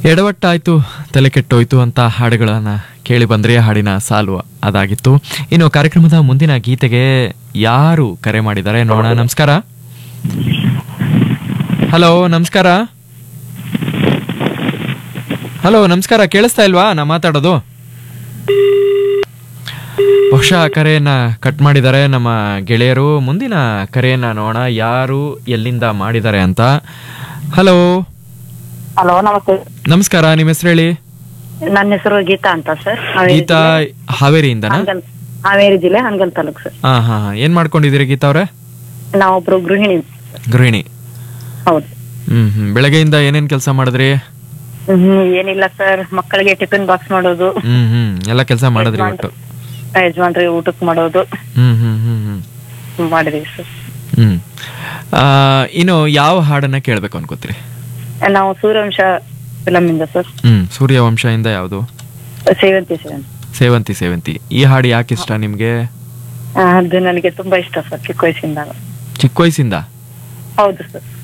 ಎಡವಟ್ಟಾಯ್ತು ತಲೆ ಕೆಟ್ಟೋಯ್ತು ಅಂತ ಹಾಡುಗಳನ್ನ ಕೇಳಿ ಬಂದ್ರಿ ಹಾಡಿನ ಸಾಲು ಅದಾಗಿತ್ತು ಇನ್ನು ಕಾರ್ಯಕ್ರಮದ ಮುಂದಿನ ಗೀತೆಗೆ ಯಾರು ಕರೆ ಮಾಡಿದ್ದಾರೆ ನೋಡೋಣ ನಮಸ್ಕಾರ ಹಲೋ ನಮಸ್ಕಾರ ಹಲೋ ನಮಸ್ಕಾರ ಕೇಳಿಸ್ತಾ ಇಲ್ವಾ ನಾ ಮಾತಾಡೋದು ಬಹುಶಃ ಕರೆಯನ್ನ ಕಟ್ ಮಾಡಿದ್ದಾರೆ ನಮ್ಮ ಗೆಳೆಯರು ಮುಂದಿನ ಕರೆಯನ್ನ ನೋಡೋಣ ಯಾರು ಎಲ್ಲಿಂದ ಮಾಡಿದ್ದಾರೆ ಅಂತ ಹಲೋ ಹಲೋ ನಮಸ್ತೆ ನಮಸ್ಕಾರ ನಿಮ್ಮ ಹೆಸರು ಹೇಳಿ ನನ್ನ ಹೆಸರು ಗೀತಾ ಅಂತ ಸರ್ ಹಾವೇರಿ ಗೀತಾ ಜಿಲ್ಲೆ, ಹಾವೇರಿಯಿಂದನಾ ಹಾನಗಲ್ ಹಾವೇರಿ ಜಿಲ್ಲೆ ಹನಗಲ್ ತಾಲೂಕು ಸರ್ ಹಾ ಹಾ ಹಾ ಏನ್ ಮಾಡ್ಕೊಂಡಿದ್ದೀರಿ ಗೀತಾ ಅವ್ರೆ ನಾವೊಬ್ರು ಗೃಹಿಣಿ ಗೃಹಿಣಿ ಹೌದು ಹ್ಮ್ ಹ್ಮ್ ಬೆಳಗ್ಗೆಯಿಂದ ಏನೇನ್ ಕೆಲಸ ಮಾಡಿದ್ರಿ ಹ್ಮ್ ಏನಿಲ್ಲ ಸರ್ ಮಕ್ಕಳಿಗೆ ಟಿಫಿನ್ ಬಾಕ್ಸ್ ಮಾಡೋದು ಹ್ಮ್ ಹ್ಮ್ ಎಲ್ಲ ಕೆಲಸ ಮಾಡಿದ್ರಿ ಒಟ್ಟು ಯಜಮಾನ್ರಿಗೆ ಊಟಕ್ಕೆ ಮಾಡೋದು ಹ್ಮ್ ಹ್ಮ್ ಹ್ಮ್ ಹ್ಮ್ ಮಾಡಿದೀವಿ ಸರ್ ಹ್ಮ್ ಆ, ಇನ್ನು ಯಾವ ಹಾಡನ್ನ ಕೇಳ್ಬೇಕು ಅನ್ಕೋತೀರಿ ನಾವು ಸೂರ್ಯವಂಶ ಫಿಲಮ್ ಇಂದ ಸರ್ ಹ್ಮ್ ಸೂರ್ಯವಂಶದಿಂದ ಯಾವುದು ಸೇವಂತಿ ಸೇವಂತಿ ಸೇವಂತಿ ಸೇವಂತಿ ಈ ಹಾಡು ಯಾಕೆ ಇಷ್ಟ ನಿಮ್ಗೆ ಆ, ಅದು ನನಗೆ ತುಂಬಾ ಇಷ್ಟ ಸರ್ ಚಿಕ್ಕ ವಯಸ್ಸಿಂದ ಚಿಕ್ಕ ವಯಸ್ಸಿಂದ ಹೌದು ಸರ್